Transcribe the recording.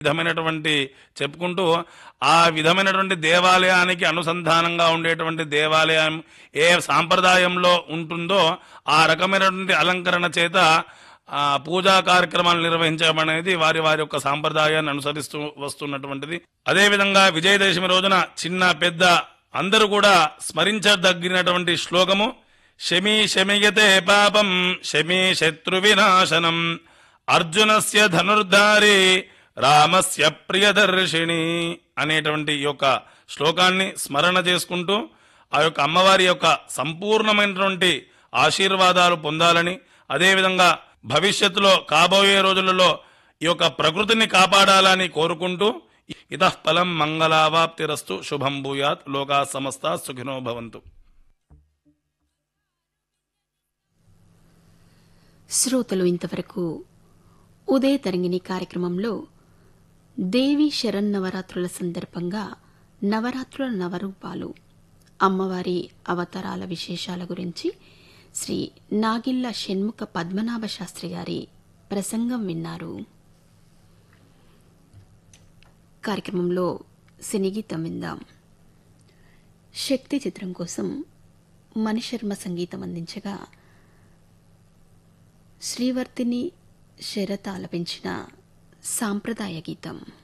విధమైనటువంటి చెప్పుకుంటూ ఆ విధమైనటువంటి దేవాలయానికి అనుసంధానంగా ఉండేటువంటి దేవాలయం ఏ సాంప్రదాయంలో ఉంటుందో ఆ రకమైనటువంటి అలంకరణ చేత ఆ పూజా కార్యక్రమాలు నిర్వహించడం వారి వారి యొక్క సాంప్రదాయాన్ని అనుసరిస్తూ వస్తున్నటువంటిది అదేవిధంగా విజయదశమి రోజున చిన్న పెద్ద అందరూ కూడా స్మరించదగినటువంటి శ్లోకము శమీ శమియతే పాపం శమీ శత్రు వినాశనం అర్జునస్య ధనుర్ధారి రామస్య ప్రియదర్శిని అనేటువంటి ఈ యొక్క శ్లోకాన్ని స్మరణ చేసుకుంటూ ఆ యొక్క అమ్మవారి యొక్క సంపూర్ణమైనటువంటి ఆశీర్వాదాలు పొందాలని అదేవిధంగా భవిష్యత్తులో కాబోయే రోజులలో ఈ యొక్క ప్రకృతిని కాపాడాలని కోరుకుంటూ ఇతః ఫలం మంగళావాప్తిరస్తు శుభం భూయాత్ లోకా సమస్త సుఖినో భవంతు శ్రోతలు ఇంతవరకు ఉదయ తరంగిణి కార్యక్రమంలో దేవి శరన్నవరాత్రుల సందర్భంగా నవరాత్రుల నవరూపాలు అమ్మవారి అవతారాల విశేషాల గురించి శ్రీ నాగిళ్ల షణ్ముఖ పద్మనాభ శాస్త్రి గారి ప్రసంగం విన్నారు కార్యక్రమంలో సినిగీతం విందాం శక్తి చిత్రం కోసం మణిశర్మ సంగీతం అందించగా శ్రీవర్తిని శరత్ ఆలపించిన సాంప్రదాయ గీతం